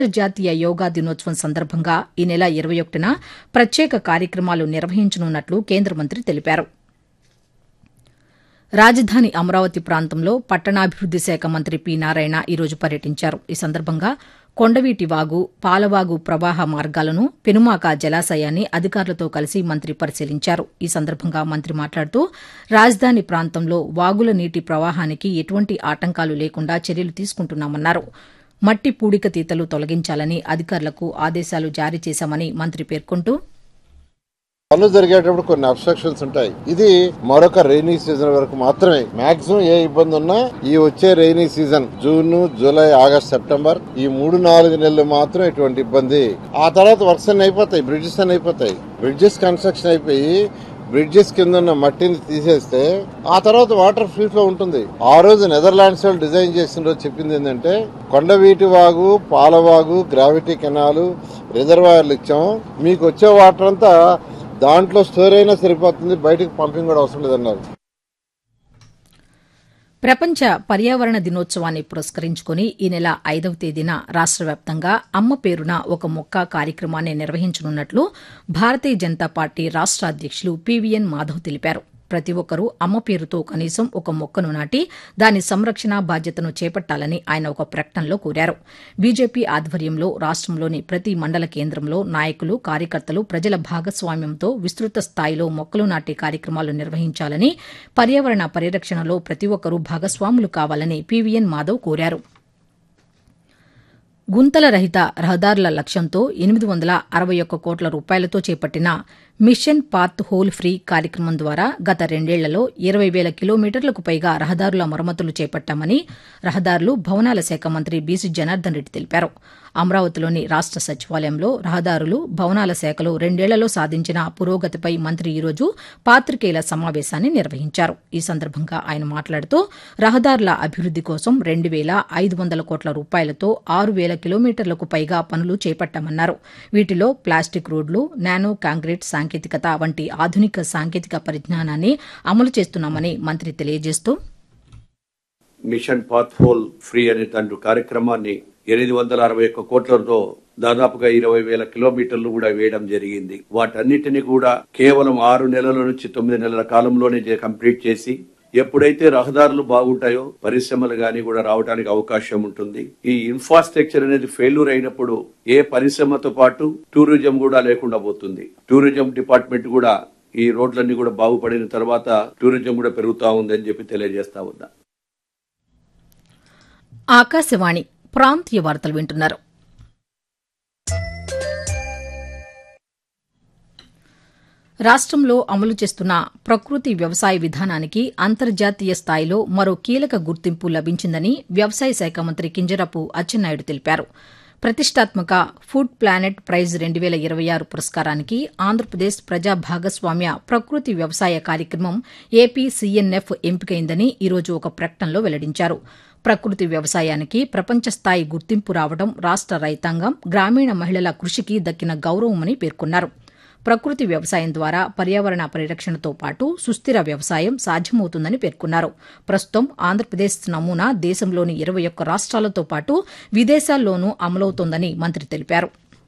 అంతర్జాతీయ యోగా దినోత్సవం సందర్భంగా ఈ నెల ఇరవై ఒకటిన ప్రత్యేక కార్యక్రమాలు నిర్వహించనున్నట్లు కేంద్ర మంత్రి తెలిపారు రాజధాని అమరావతి ప్రాంతంలో పట్టణాభివృద్ది శాఖ మంత్రి పి నారాయణ ఈరోజు పర్యటించారు ఈ సందర్భంగా కొండవీటి వాగు పాలవాగు ప్రవాహ మార్గాలను పెనుమాక జలాశయాన్ని అధికారులతో కలిసి మంత్రి పరిశీలించారు ఈ సందర్భంగా మంత్రి మాట్లాడుతూ రాజధాని ప్రాంతంలో వాగుల నీటి ప్రవాహానికి ఎటువంటి ఆటంకాలు లేకుండా చర్యలు తీసుకుంటున్నామన్నారు మట్టి పూడికతీతలు తొలగించాలని అధికారులకు ఆదేశాలు జారీ చేశామని మంత్రి పేర్కొంటూ పనులు జరిగేటప్పుడు కొన్ని అబ్స్ట్రక్షన్స్ ఉంటాయి ఇది మరొక రైనీ సీజన్ వరకు మాత్రమే మాక్సిమం ఏ ఇబ్బంది ఉన్నా ఈ వచ్చే rainy season June July August September ఈ మూడు నాలుగు నెలలు మాత్రం ఎటువంటి ఇబ్బంది ఆ తర్వాత వర్క్స్ అన్ని అయిపోతాయి బ్రిడ్జెస్ అన్ని అయిపోతాయి బ్రిడ్జెస్ కన్స్ట్రక్షన్ అయిపోయి బ్రిడ్జెస్ కింద ఉన్న మట్టిని తీసేస్తే ఆ తర్వాత వాటర్ ఫ్రీ ఫ్లో ఉంటుంది ఆ రోజు నెదర్లాండ్స్ వాళ్ళు డిజైన్ చేసిన రోజు చెప్పింది ఏంటంటే కొండవీటి వాగు పాలవాగు గ్రావిటీ కెనాలు రిజర్వాయర్లు ఇచ్చాం మీకు వచ్చే వాటర్ అంతా దాంట్లో స్టోర్ అయినా సరిపోతుంది బయటకు పంపింగ్ కూడా అవసరం లేదన్నారు ప్రపంచ పర్యావరణ దినోత్సవాన్ని పురస్కరించుకుని ఈ నెల ఐదవ తేదీన రాష్ట వ్యాప్తంగా అమ్మ పేరున ఒక మొక్క కార్యక్రమాన్ని నిర్వహించనున్నట్లు భారతీయ జనతా పార్టీ రాష్ట అధ్యక్షులు పీవీఎన్ మాధవ్ తెలిపారు ప్రతి ఒక్కరూ అమ్మ పేరుతో కనీసం ఒక మొక్కను నాటి దాని సంరక్షణ బాధ్యతను చేపట్టాలని ఆయన ఒక ప్రకటనలో కోరారు బీజేపీ ఆధ్వర్యంలో రాష్టంలోని ప్రతి మండల కేంద్రంలో నాయకులు కార్యకర్తలు ప్రజల భాగస్వామ్యంతో విస్తృత స్థాయిలో మొక్కలు నాటే కార్యక్రమాలు నిర్వహించాలని పర్యావరణ పరిరక్షణలో ప్రతి ఒక్కరూ భాగస్వాములు కావాలని పీవీఎన్ మాధవ్ కోరారు గుంతల రహిత రహదారుల లక్ష్యంతో ఎనిమిది వందల అరవై ఒక్క కోట్ల రూపాయలతో చేపట్టిన మిషన్ పాత్ హోల్ ఫ్రీ కార్యక్రమం ద్వారా గత రెండేళ్లలో ఇరవై వేల కిలోమీటర్లకు పైగా రహదారుల మరమ్మతులు చేపట్టామని రహదారులు భవనాల శాఖ మంత్రి బీసీ జనార్దన్ రెడ్డి తెలిపారు అమరావతిలోని రాష్ట సచివాలయంలో రహదారులు భవనాల శాఖలో రెండేళ్లలో సాధించిన పురోగతిపై మంత్రి ఈరోజు పాతికేయుల సమావేశాన్ని నిర్వహించారు ఈ సందర్భంగా ఆయన మాట్లాడుతూ రహదారుల అభివృద్ది కోసం రెండు వేల ఐదు వందల కోట్ల రూపాయలతో ఆరు వేల కిలోమీటర్లకు పైగా పనులు చేపట్టామన్నారు వీటిలో ప్లాస్టిక్ రోడ్లు నానో కాంక్రీట్ సాంకేతికత వంటి ఆధునిక సాంకేతిక పరిజ్ఞానాన్ని అమలు చేస్తున్నామని మంత్రి తెలియజేస్తూ మిషన్ పాత్ హోల్ ఫ్రీ అనే తండ్రి కార్యక్రమాన్ని ఎనిమిది వందల అరవై ఒక్క కోట్లతో దాదాపుగా ఇరవై వేల కిలోమీటర్లు కూడా వేయడం జరిగింది వాటన్నిటిని కూడా కేవలం ఆరు నెలల నుంచి తొమ్మిది నెలల కాలంలోనే చే- కంప్లీట్ చేసి ఎప్పుడైతే రహదారులు బాగుంటాయో పరిశ్రమలు గాని కూడా రావడానికి అవకాశం ఉంటుంది ఈ ఇన్ఫ్రాస్ట్రక్చర్ అనేది ఫెయిల్యూర్ అయినప్పుడు ఏ పరిశ్రమతో పాటు టూరిజం కూడా లేకుండా పోతుంది టూరిజం డిపార్ట్మెంట్ కూడా ఈ రోడ్లన్నీ కూడా బాగుపడిన తర్వాత టూరిజం కూడా పెరుగుతా ఉందని చెప్పి తెలియజేస్తా ఉన్నా ఆకాశవాణి ప్రాంతీయ వార్తలు వింటున్నారు రాష్ట్రంలో అమలు చేస్తున్న ప్రకృతి వ్యవసాయ విధానానికి అంతర్జాతీయ స్థాయిలో మరో కీలక గుర్తింపు లభించిందని వ్యవసాయ శాఖ మంత్రి కింజరాపు అచ్చెన్నాయుడు తెలిపారు ప్రతిష్టాత్మక ఫుడ్ ప్లానెట్ ప్రైజ్ రెండు వేల ఇరవై ఆరు పురస్కారానికి ఆంధ్రప్రదేశ్ ప్రజా భాగస్వామ్య ప్రకృతి వ్యవసాయ కార్యక్రమం ఏపీ సీఎన్ఎఫ్ ఎంపికైందని ఈరోజు ఒక ప్రకటనలో వెల్లడించారు ప్రకృతి వ్యవసాయానికి ప్రపంచ స్థాయి గుర్తింపు రావడం రాష్ట రైతాంగం గ్రామీణ మహిళల కృషికి దక్కిన గౌరవమని పేర్కొన్నారు ప్రకృతి వ్యవసాయం ద్వారా పర్యావరణ పరిరక్షణతో పాటు సుస్థిర వ్యవసాయం సాధ్యమవుతుందని పేర్కొన్నారు ప్రస్తుతం ఆంధ్రప్రదేశ్ నమూనా దేశంలోని ఇరవై ఒక్క రాష్ట్రాలతో పాటు విదేశాల్లోనూ అమలవుతోందని మంత్రి తెలిపారు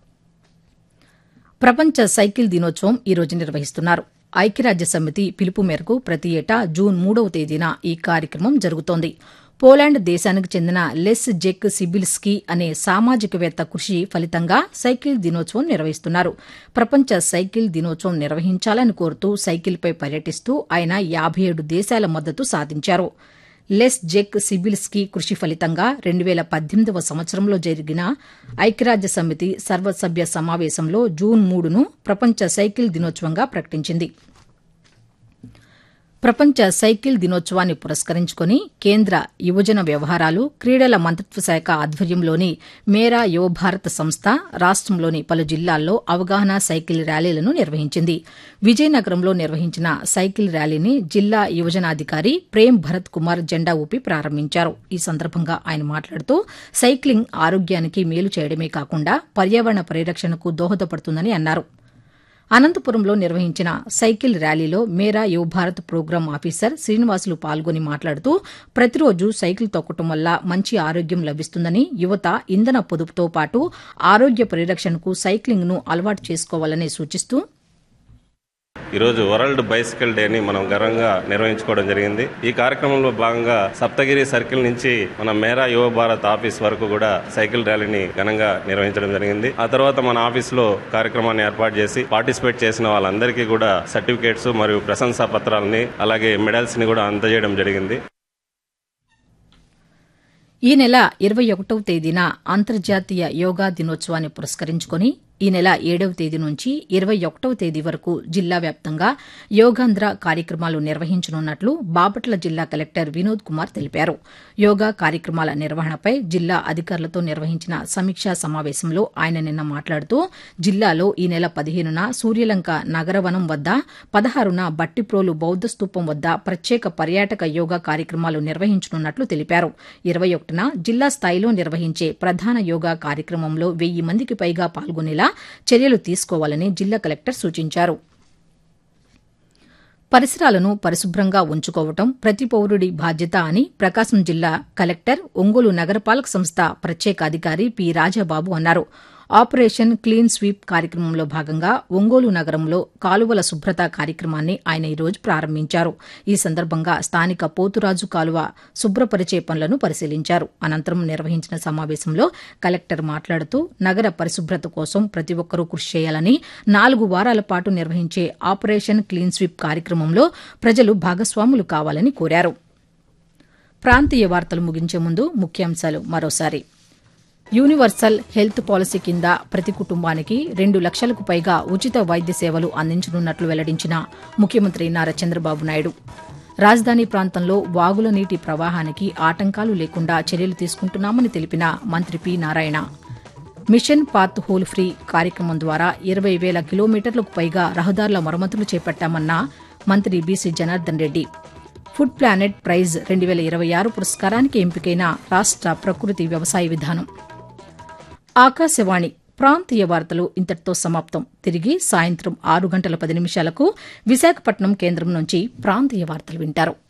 ప్రపంచ సైకిల్ దినోత్సవం ఈ రోజు నిర్వహిస్తున్నారు ఐక్యరాజ్య సమితి పిలుపు మేరకు ప్రతి ఏటా జూన్ మూడవ తేదీన ఈ కార్యక్రమం జరుగుతోంది పోలాండ్ దేశానికి చెందిన లెస్ జెక్ సిబిల్స్కీ అనే సామాజికవేత్త కృషి ఫలితంగా సైకిల్ దినోత్సవం నిర్వహిస్తున్నారు ప్రపంచ సైకిల్ దినోత్సవం నిర్వహించాలని కోరుతూ సైకిల్పై పర్యటిస్తూ ఆయన యాభై ఏడు దేశాల మద్దతు సాధించారు లెస్ జెక్ సిబిల్స్కీ కృషి ఫలితంగా రెండు వేల పద్దెనిమిదవ సంవత్సరంలో జరిగిన ఐక్యరాజ్య సమితి సర్వసభ్య సమావేశంలో జూన్ మూడును ప్రపంచ సైకిల్ దినోత్సవంగా ప్రకటించింది ప్రపంచ సైకిల్ దినోత్సవాన్ని పురస్కరించుకుని కేంద్ర యువజన వ్యవహారాలు క్రీడల మంత్రిత్వ శాఖ ఆధ్వర్యంలోని మేరా యువ భారత్ సంస్థ రాష్టంలోని పలు జిల్లాల్లో అవగాహన సైకిల్ ర్యాలీలను నిర్వహించింది విజయనగరంలో నిర్వహించిన సైకిల్ ర్యాలీని జిల్లా యువజనాధికారి ప్రేమ్ భరత్ కుమార్ జెండా ఊపి ప్రారంభించారు ఈ సందర్భంగా ఆయన మాట్లాడుతూ సైక్లింగ్ ఆరోగ్యానికి మేలు చేయడమే కాకుండా పర్యావరణ పరిరక్షణకు దోహదపడుతుందని అన్నారు అనంతపురంలో నిర్వహించిన సైకిల్ ర్యాలీలో మేరా యువ భారత్ ప్రోగ్రాం ఆఫీసర్ శ్రీనివాసులు పాల్గొని మాట్లాడుతూ ప్రతిరోజు సైకిల్ తొక్కటం వల్ల మంచి ఆరోగ్యం లభిస్తుందని యువత ఇంధన పొదుపుతో పాటు ఆరోగ్య పరిరక్షణకు సైక్లింగ్ను అలవాటు చేసుకోవాలని సూచిస్తూ ఈరోజు వరల్డ్ బైసికల్ డేని మనం గర్వంగా నిర్వహించుకోవడం జరిగింది ఈ కార్యక్రమంలో భాగంగా సప్తగిరి సర్కిల్ నుంచి మన మేరా యువ భారత్ ఆఫీస్ వరకు కూడా సైకిల్ ర్యాలీని ఘనంగా నిర్వహించడం జరిగింది ఆ తర్వాత మన ఆఫీస్ లో కార్యక్రమాన్ని ఏర్పాటు చేసి పార్టిసిపేట్ చేసిన వాళ్ళందరికీ కూడా సర్టిఫికేట్స్ మరియు ప్రశంసా పత్రాలని అలాగే మెడల్స్ ని కూడా అందజేయడం జరిగింది ఈ నెల ఇరవై ఒకటవ తేదీన అంతర్జాతీయ యోగా దినోత్సవాన్ని పురస్కరించుకుని ఈ నెల ఏడవ తేదీ నుంచి ఇరవై ఒకటవ తేదీ వరకు జిల్లా వ్యాప్తంగా యోగాంధ్ర కార్యక్రమాలు నిర్వహించనున్నట్లు బాపట్ల జిల్లా కలెక్టర్ వినోద్ కుమార్ తెలిపారు యోగా కార్యక్రమాల నిర్వహణపై జిల్లా అధికారులతో నిర్వహించిన సమీక్షా సమావేశంలో ఆయన నిన్న మాట్లాడుతూ జిల్లాలో ఈ నెల పదిహేనున సూర్యలంక నగరవనం వద్ద పదహారున బట్టిప్రోలు బౌద్ధ స్తూపం వద్ద ప్రత్యేక పర్యాటక యోగా కార్యక్రమాలు నిర్వహించనున్నట్లు తెలిపారు ఇరవై ఒకటిన జిల్లా స్థాయిలో నిర్వహించే ప్రధాన యోగా కార్యక్రమంలో వెయ్యి మందికి పైగా పాల్గొనేలా చర్యలు తీసుకోవాలని జిల్లా కలెక్టర్ సూచించారు పరిసరాలను పరిశుభ్రంగా ఉంచుకోవటం ప్రతి పౌరుడి బాధ్యత అని ప్రకాశం జిల్లా కలెక్టర్ ఒంగోలు నగరపాలక సంస్థ ప్రత్యేక అధికారి పి రాజాబాబు అన్నారు ఆపరేషన్ క్లీన్ స్వీప్ కార్యక్రమంలో భాగంగా ఒంగోలు నగరంలో కాలువల శుభ్రత కార్యక్రమాన్ని ఆయన ఈరోజు ప్రారంభించారు ఈ సందర్భంగా స్థానిక పోతురాజు కాలువ శుభ్రపరిచే పనులను పరిశీలించారు అనంతరం నిర్వహించిన సమావేశంలో కలెక్టర్ మాట్లాడుతూ నగర పరిశుభ్రత కోసం ప్రతి ఒక్కరూ కృషి చేయాలని నాలుగు వారాల పాటు నిర్వహించే ఆపరేషన్ క్లీన్ స్వీప్ కార్యక్రమంలో ప్రజలు భాగస్వాములు కావాలని కోరారు ప్రాంతీయ వార్తలు ముగించే ముందు ముఖ్యాంశాలు మరోసారి యూనివర్సల్ హెల్త్ పాలసీ కింద ప్రతి కుటుంబానికి రెండు లక్షలకు పైగా ఉచిత వైద్య సేవలు అందించనున్నట్లు వెల్లడించిన ముఖ్యమంత్రి నారా చంద్రబాబు నాయుడు రాజధాని ప్రాంతంలో వాగుల నీటి ప్రవాహానికి ఆటంకాలు లేకుండా చర్యలు తీసుకుంటున్నామని తెలిపిన మంత్రి P Narayana mission pothole free కార్యక్రమం ద్వారా ఇరవై వేల కిలోమీటర్లకు పైగా రహదారుల మరమ్మతులు చేపట్టామన్న మంత్రి BC Janardhan Reddy food planet prize రెండు వేల ఇరవై ఆరు పురస్కారానికి ఎంపికైన రాష్ట ప్రకృతి వ్యవసాయ విధానం ఆకాశవాణి ప్రాంతీయ వార్తలు ఇంతటితో సమాప్తం తిరిగి సాయంత్రం ఆరు గంటల పది నిమిషాలకు విశాఖపట్నం కేంద్రం నుంచి ప్రాంతీయ వార్తలు వింటారు